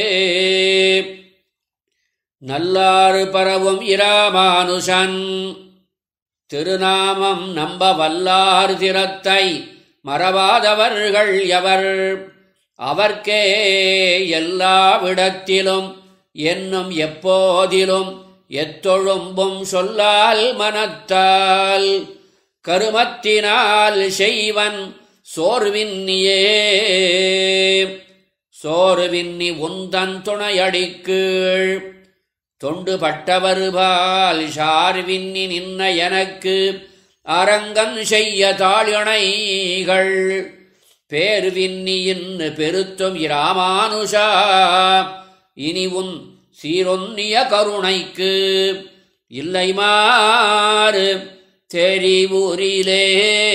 நல்லாறு பரவும் இராமானுஷன் திருநாமம் நம்ப வல்லார் திறத்தை மறவாதவர்கள் எவர் அவர்க்கே எல்லாவிடத்திலும் என்னும் எப்போதிலும் எத்தொழும்பும் சொல்லால் மனத்தால் கருமத்தினால் செய்வன் சோர்வின்னியே சோர்வின்னி உந்தன் துணையடிக்கீழ் தொண்டு பட்டவருபால் ஷார்வின்னி நின்ன எனக்கு அரங்கன் செய்ய தாளிணைகள் பேர்வின்னி இன்னு பெருத்தும் இராமானுஷா இனி உன் சீரொன்னிய கருணைக்கு இல்லை மாறு தெரிவுரிலே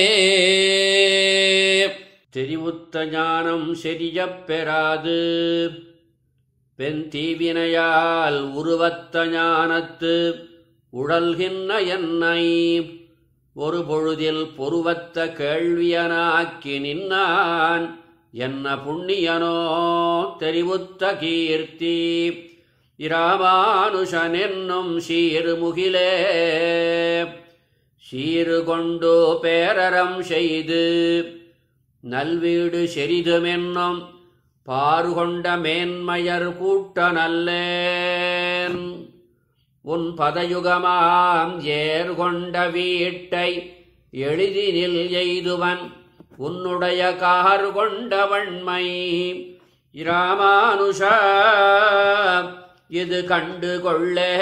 தெரிவுத்த ஞானம் செரியப் பெறாது பெண் தீவினையால் உருவத்த ஞானத்து உழல்கின்ற என்னை ஒரு பொழுதில் பொருவத்த கேள்வியனாக்கி நின்னான் என்ன புண்ணியனோ தெரிவுத்த கீர்த்தி இராமானுஷன் என்னும் சீர்முகிலே சீறு கொண்டு பேரறம் செய்து நல்வீடு செரிதுமென்னும் பாருகொண்ட மேன்மையர் கூட்ட நல்லேன் உன் பதயுகமாம் ஏர்கொண்ட வீட்டை எளிதினில் எய்துவன் உன்னுடைய கார் கொண்ட வன்மை இராமானுஷா இது கண்டு கொள்ளே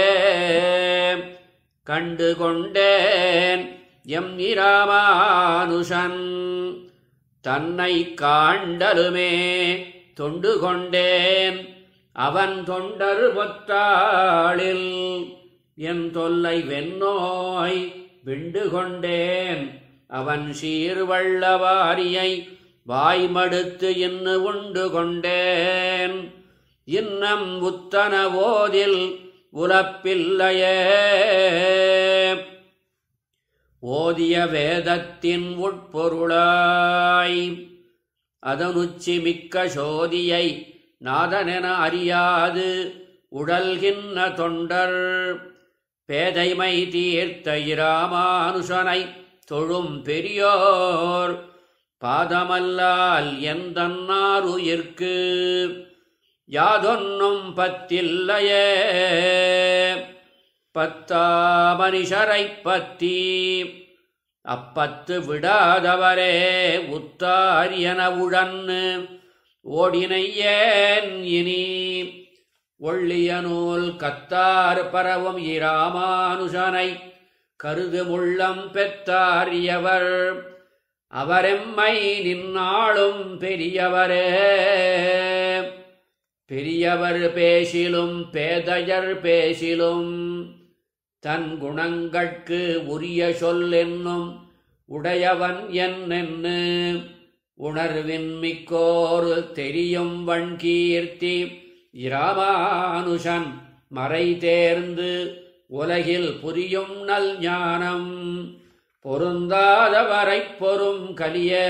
கண்டு கொண்டேன் எம் இராமானுஷன் தன்னை காண்டலுமே தொண்டு கொண்டேன் அவன் தொண்டர் பொத்தாளில் என் தொல்லை வெண்ணோய் விண்டு கொண்டேன் அவன் சீர்வள்ளவாரியை வாய்மடுத்து இன்னு உண்டு கொண்டேன் இன்னம் உத்தன ஓதில் உலப்பில்லையே ஓதிய வேதத்தின் உட்பொருளாய் அதனுச்சி மிக்க சோதியை நாதனென அறியாது உடல்கின்ற தொண்டர் பேதைமை தீர்த்த இராமானுஷனை தொழும் பெரியோர் பாதமல்லால் எந்தன்னாருயிர்க்கு யாதொன்னும் பத்தில்லையே பத்தா மனுஷரைப் பத்தி அப்பத்து விடாதவரே உத்தார் என உழன்னு ஓடினையேன் இனி ஒள்ளிய நூல் கத்தார் பரவும் இராமானுஷனை கருது முள்ளம் பெற்றார் எவர் அவரெம்மை நின்னாளும் பெரியவரே பெரியவர் பேசிலும் பேதையர் பேசிலும் தன் குணங்கட்கு உரிய சொல் என்னும் உடையவன் என்னென்னு உணர்வின் மிக்கோர் தெரியும் வண்கீர்த்தி இராமானுஷன் மறை தேர்ந்து உலகில் புரியும் நல் ஞானம் பொருந்தாதவரைப் பொறும் கலியே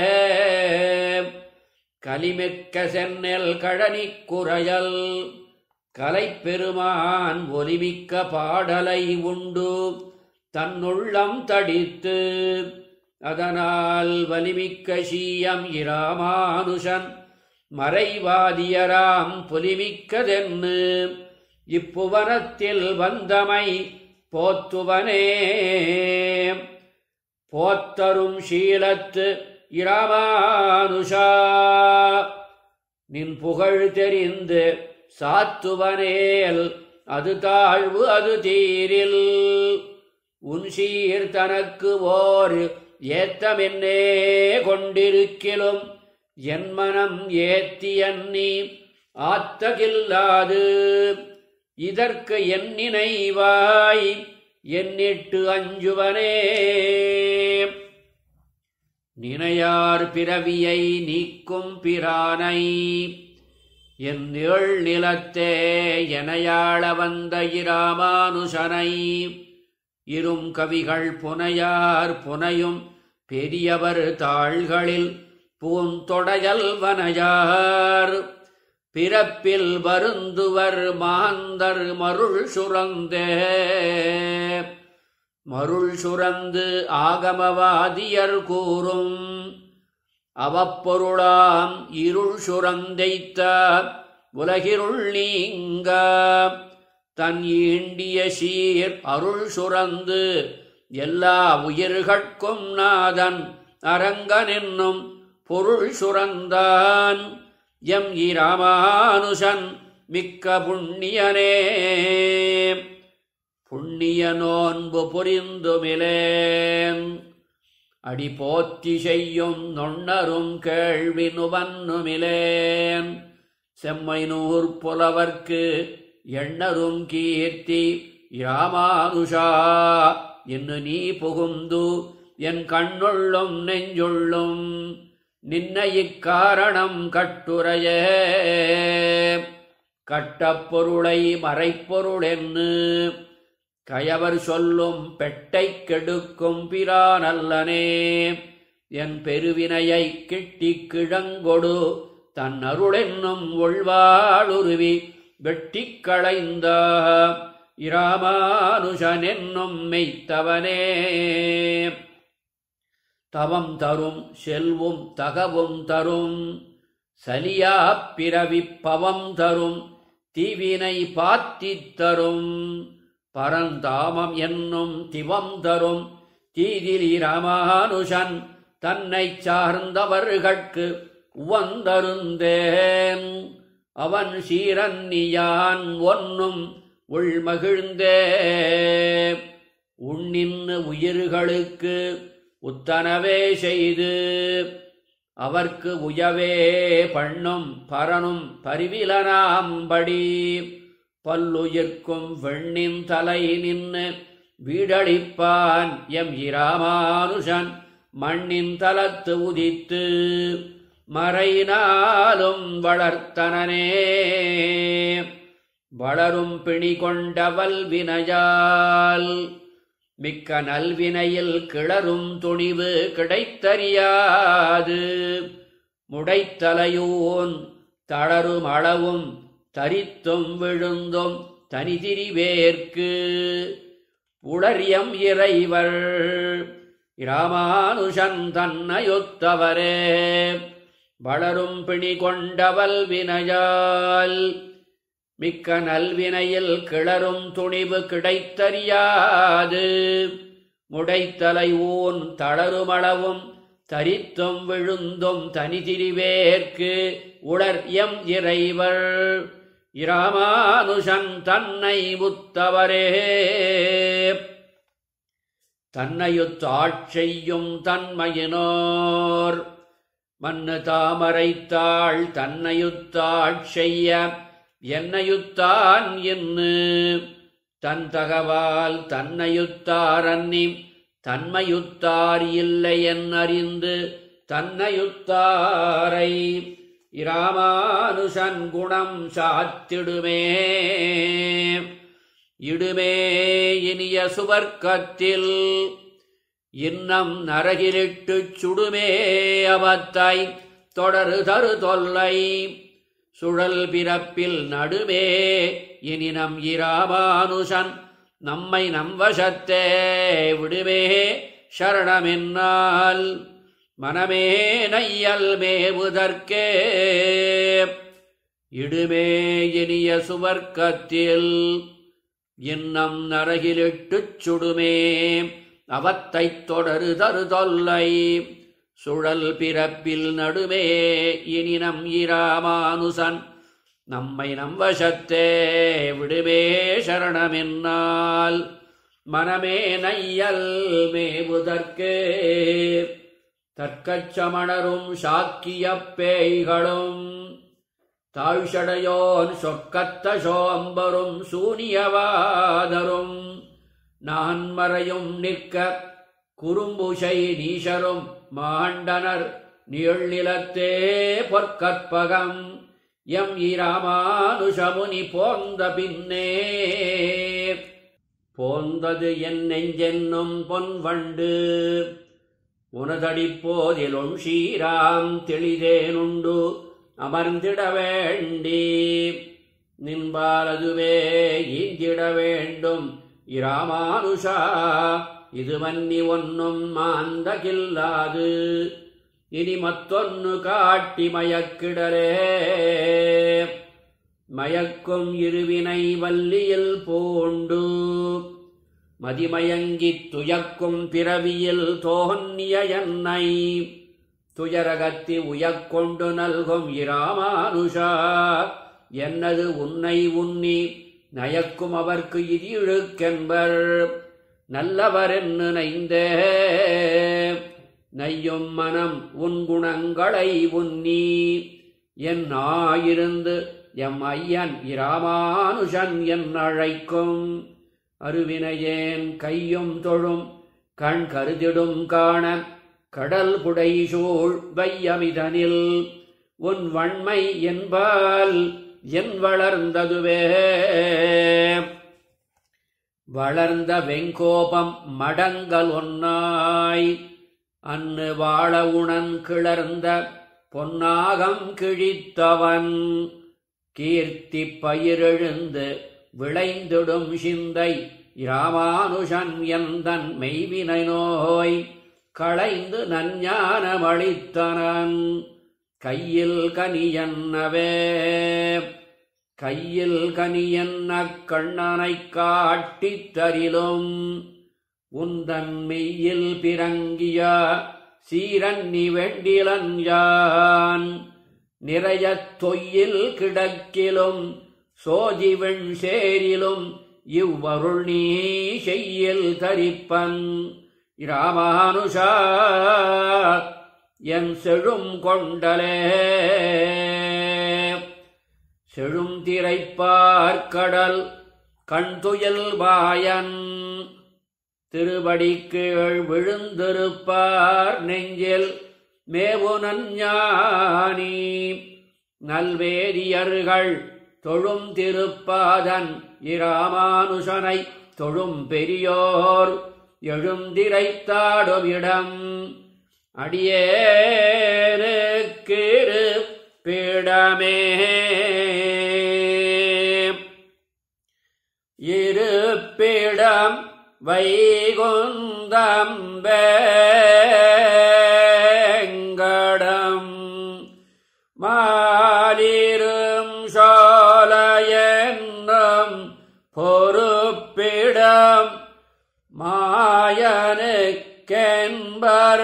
கலிமிக்க சென்னல் கழனி குறையல் கலைப்பெருமான் ஒலிமிக்க பாடலை உண்டு தன்னுள்ளம் தடித்து அதனால் வலிமிக்க சீயம் இராமானுஷன் மறைவாதியராம் புலிமிக்கதென்னு இப்புவனத்தில் வந்தமை போத்துவனே போத்தரும் சீலத்து இராமானுஷா நின் புகழ் தெரிந்து சாத்துவனேல் அது தாழ்வு அது தீரில் உன் சீர் தனக்கு ஓர் ஏத்தமென்னே கொண்டிருக்கிலும் என் மனம் ஏத்தி அன்னி ஆத்தகில்லாது இதற்கு என் நினைவாய் என்னிட்டு அஞ்சுவனே நினையார் பிறவியை நீக்கும் பிரானை என் ஏழ் நிலத்தே எனையாள வந்த இராமானுஷனை இரும் கவிகள் புனையார் புனையும் பெரியவர் தாள்களில் பூந்தொடையல் வனையார் பிறப்பில் வருந்துவர் மாந்தர் மருள் சுரந்தே மருள் சுரந்து ஆகமவாதியர் கூறும் அவப்பொருளாம் இருள் சுரந்தைத்த உலகிருள் நீங்க தன் ஈண்டிய சீர் அருள் சுரந்து எல்லா உயிர்கட்கும் நாதன் அரங்கன் என்னும் பொருள் சுரந்தான் எம் இராமானுஷன் மிக்க புண்ணியனே புண்ணிய நோன்பு புரிந்துமிலேன் அடி போத்தி செய்யும் நொண்ணரும் கேள்வி நுவன்னுமிலேன் செம்மை நூற் புலவர்க்கு எண்ணரும் கீர்த்தி இராமானுஷா என்று நீ புகுந்து என் கண்ணுள்ளும் நெஞ்சுள்ளும் நின்ன இக்காரணம் கட்டுரையே கட்டப்பொருளை மறைப்பொருளென்னு கயவர் சொல்லும் பெட்டை கெடுக்கும் பிரானல்லனே என் பெருவினையை கிட்டிக் கிழங்கொடு தன் அருளென்னும் ஒழ்வாளுருவி வெட்டிக் களைந்த இராமானுஷன் என்னும் மெய்த்தவனே தவம் தரும் செல்வும் தகவும் தரும் சலியா பிறவிப் பவம் தரும் தீவினை பாத்தித் தரும் பரந்தாமம் என்னும் திவம் தரும் தீதிலி ராமானுஷன் தன்னைச் சார்ந்தவர்கட்கு உவந்தருந்தேன் அவன் சீரன்னியான் ஒன்னும் உள்மகிழ்ந்தே உண்ணின்னு உயிர்களுக்கு உத்தனவே செய்து அவர்க்கு உயவே பண்ணும் பரனும் பரிவிலனாம்படி பல்லுயிர்க்கும் வெண்ணின் தலை நின்று வீடளிப்பான் எம் இராமானுஷன் மண்ணின் தலத்து உதித்து மறைனாலும் வளர்த்தனனே வளரும் பிணி கொண்டவல் வினையால் மிக்க நல்வினையில் கிளரும் துணிவு கிடைத்தறியாது முடைத்தலையூன் தளரும் அளவும் தரித்தும் விழுந்தும் தனிதிரிவேற்கு உளரியம் இறைவர் இராமானுஷன் தன்னையொத்தவரே வளரும் பிணி கொண்டவல் வினையால் மிக்க நல்வினையில் கிளரும் துணிவு கிடைத்தறியாது முடைத்தலை ஊன் தளருமளவும் தரித்தும் விழுந்தும் தனிதிரிவேற்கு உளர் எம் இறைவர் இராமானுஷன் தன்னை முத்தவரே தன்னையுத்தாட்செய்யும் தன்மையினோர் மண்ணு தாமரைத்தாள் தன்னையுத்தாட்செய்ய என்னையுத்தான் என்று தன் தகவால் தன்னையுத்தாரன்னி தன்மையுத்தார் இல்லை என்னறிந்து தன்னையுத்தாரை இராமானுஷன் குணம் சாத்திடுமே இடுமே இனிய சுவர்க்கத்தில் இன்னம் நரகிலிட்டுச் சுடுமே அவத்தாய் தொடரு தரு தொல்லை சுழல் பிறப்பில் நடுமே இனி நம் இராமானுஷன் நம்மை நம்வசத்தே விடுமே சரணமென்னால் மனமே நையல் மேவுதற்கே இடுமே இனிய சுவர்க்கத்தில் இன்னம் நரகிலிட்டுச் சுடுமே அவத்தைத் தொடரு தரு தொல்லை சுழல் பிறப்பில் நடுமே இனி நம் இராமானுசன் நம்மை நம்வசத்தே விடுமே சரணமென்னால் மனமே நையல் மேவுதற்கே தற்கச்சமணரும் சாக்கியப் பேய்களும் தாழ்ஷடையோன் சொற்கத்த சோம்பரும் சூனியவாதரும் நான்மறையும் நிற்க குறும்புஷை நீஷரும் மாண்டனர் நீழ்நிலத்தே பொற்கற்பகம் எம் இராமானுஷமுனி போந்த பின்னே போந்தது என் நெஞ்சென்னும் பொன்வண்டு உனதடிப்போதிலும் ஸ்ரீராம் தெளிதேனுண்டு அமர்ந்திட வேண்டி நின்பாலதுவே ஈந்திட வேண்டும் இராமானுஷா இது மன்னி ஒன்னும் மாந்தகில்லாது இனி மத்தொன்னு காட்டி மயக்கிடரே மயக்கும் இருவினை வல்லியில் பூண்டு மதிமயங்கித் துயக்கும் பிறவியில் தோன்னிய என்னை துயரகத்தி உயக்கொண்டு நல்கும் இராமானுஷா என்னது உன்னை உன்னி நயக்கும் அவர்க்கு இது இழுக்கென்பர் நல்லவரென்னு நைந்தே நையும் மனம் உன் குணங்களை உன்னி என் ஆயிருந்து எம் ஐயன் இராமானுஷன் என் அழைக்கும் அருவினையேன் கையும் தொழும் கண் கருதிடும் காண கடல் புடைசூழ் வையமிதனில் உன் வன்மை என்பால் என் வளர்ந்ததுவே வளர்ந்த வெங்கோபம் மடங்கள் ஒன்னாய் அன்னு வாழ உணன் கிளர்ந்த பொன்னாகம் கிழித்தவன் கீர்த்தி பயிரெழுந்து விளைந்திடும் சிந்தை இராமானுஷன் எந்தன் மெய்வினை நோய் களைந்து நஞ்ஞானமளித்தனன் கையில் கனியன்னவே கையில் கனியன்ன கண்ணனைக் காட்டித் தரிலும் உந்தன் மெய்யில் பிறங்கிய சீரன்னி வெண்டிலன் யான் நிறையத் தொய்யில் கிடக்கிலும் சோதிவெண் சேரிலும் இவ்வருள் நீ செய்யில் தரிப்பன் இராமானுஷா என் செழும் கொண்டலே செழும் திரைப்பார்க்கடல் கண்துயில் வாயன் திருவடி கீழ் விழுந்திருப்பார் நெஞ்சில் மேவு நஞ்ஞானி நல்வேதியர்கள் தொழும் திருப்பாதன் இராமானுஷனை தொழும் பெரியோர் எழுந்திரைத்தாடும் இடம் அடியேனுக்கிரு பிடமே இருப்பிடம் வைகுந்தம் வேங்கடம் மாலிரும் சோலையென்னும் பொறுப்பிடம் மாயனுக்கென்பர்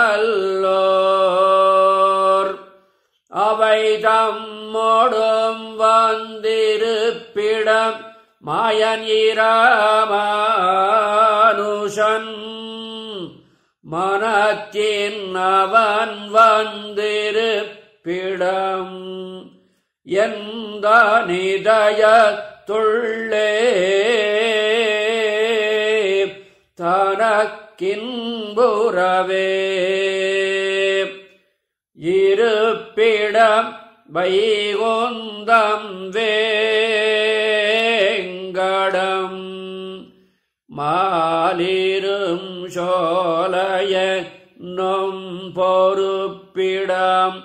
நல்லோர் அவை தம்மோடும் வந்திருப்பிடம் மாயன் இராமானுஷன் மனத்தின் அவன் வந்திருப்பிடம் எந்த நிதயத்துள்ளே தனக்கின்புறவே இருப்பிடம் வைகுந்தம் வேங்கடம் மாலிரும் சோலைய நொம் பொறுப்பிடம்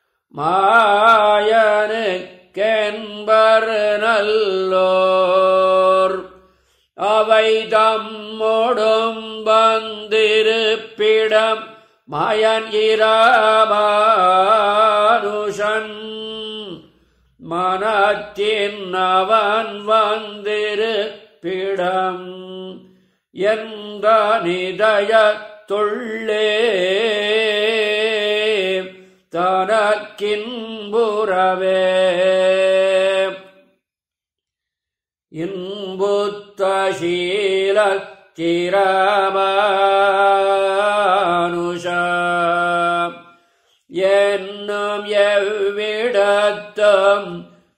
மாயனுக்கென்பர் நல்லோர் அவை தம்மோடும் வந்திருப்பிடம் மாயன் இராமானுஷன் மனத்தின் அவன் வந்திருப்பிடம் எந்த நிதயத்துள்ளே தனக்கின்புறவே இன்புத்தசீல சிரமானுஷா என்னும் எவ்விடத்தும்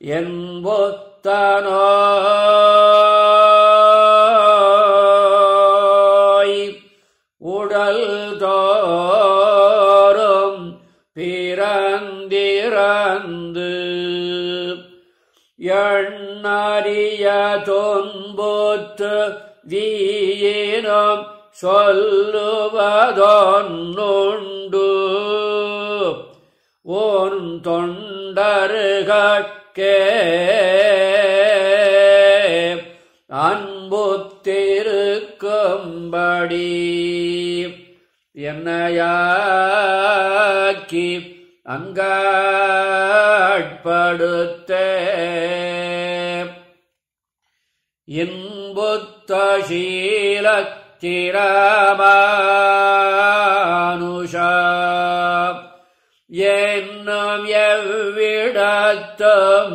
என்புத்தனோய் உடல் தோறும் பிறந்திறந்து எண்ணறிய தொன்புத்து வீயினம் சொல்லுவதொன்னுண்டு ஓன் தொண்டருகட்கே அன்புத்திருக்கும்படி என்னையாக்கி அங்காட்படுத்தே இன்புத்தசீல சிரமானுஷா என்னும் எவ்விடத்தும்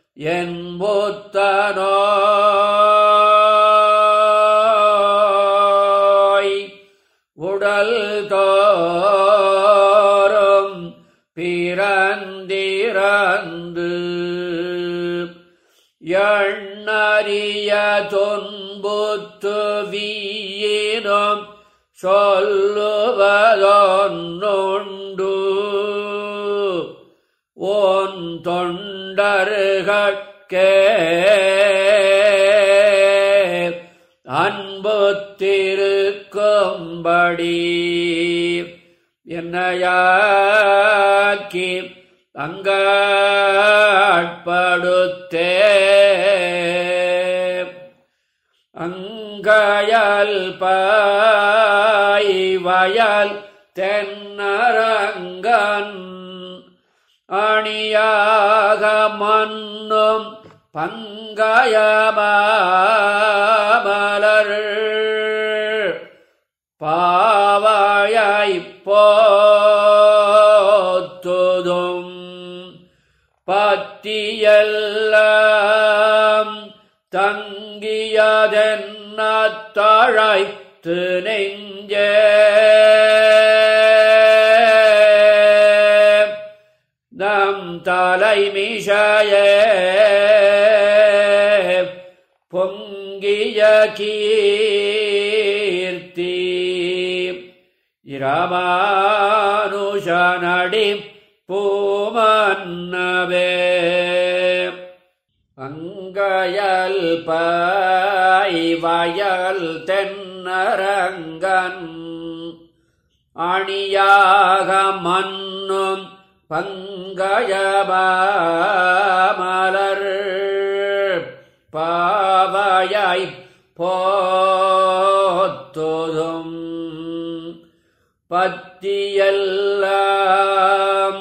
என்புத்தனோய் உடல் தோறும் பிறந்திறந்து எண்ணறிய தொன்புத்து வீயினும் சொல்லுவதொன்னுண்டு ஓன் தொண்டருகட்கே அன்புத்திருக்கும்படி என்னையாக்கி அங்காட்படுத்தே அங்கயல் பாய் வயல் தென்னரங்கன் அணியாக மன்னும் பங்கயமாமலர் பாவாயை போத்துதும் பத்தியெல்லாம் தங்கியதென்ன தழைத்து நெஞ்சே நம் தலைமிஷையே பொங்கிய கீர்த்தி இரமானுஷனடி பூமன்னவே அங்கயல் பாய் வயல் தென்னரங்கன் அணியாக மன்னும் பங்கயமலர் பாவையை போத்துதும் போத்தோதும் பத்தியெல்லாம்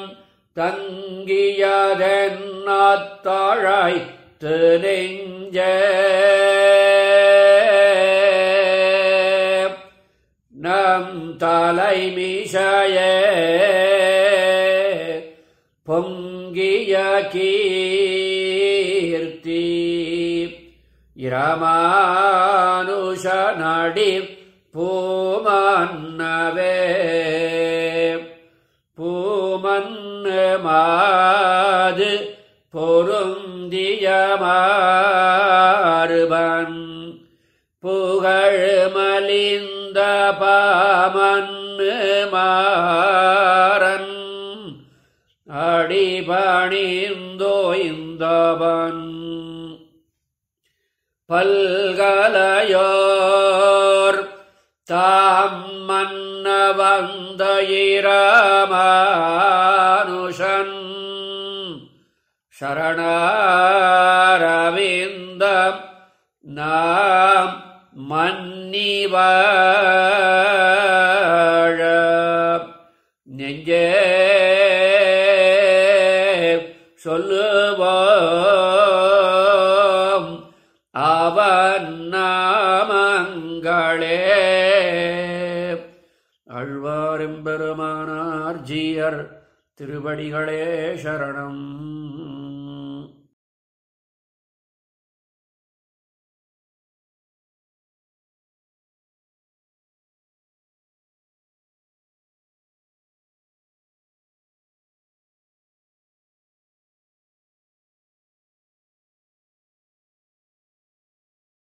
தங்கியதென்னாத்தாழாய் நெஞ்ச நம் தலைமிஷயே பொங்கிய கீர்த்தி இரமானுஷ நடி பூமன்னவே பூமன்னு மாது பொருந்திய மாறுபன் புகழ் மலிந்த பாமன்னு மாறன் அடிபணிந்தோ இந்தவன் பல்கலையோர் தாம் மன்ன வந்த இராமானுஷன் சரணாரவிந்தம் நாம் மன்னிவாழ நெஞ்சே சொல்லுவோம் அவன் நாமங்களே அழ்வாரெம்பெருமானார் ஜீயர் திருவடிகளே சரணம்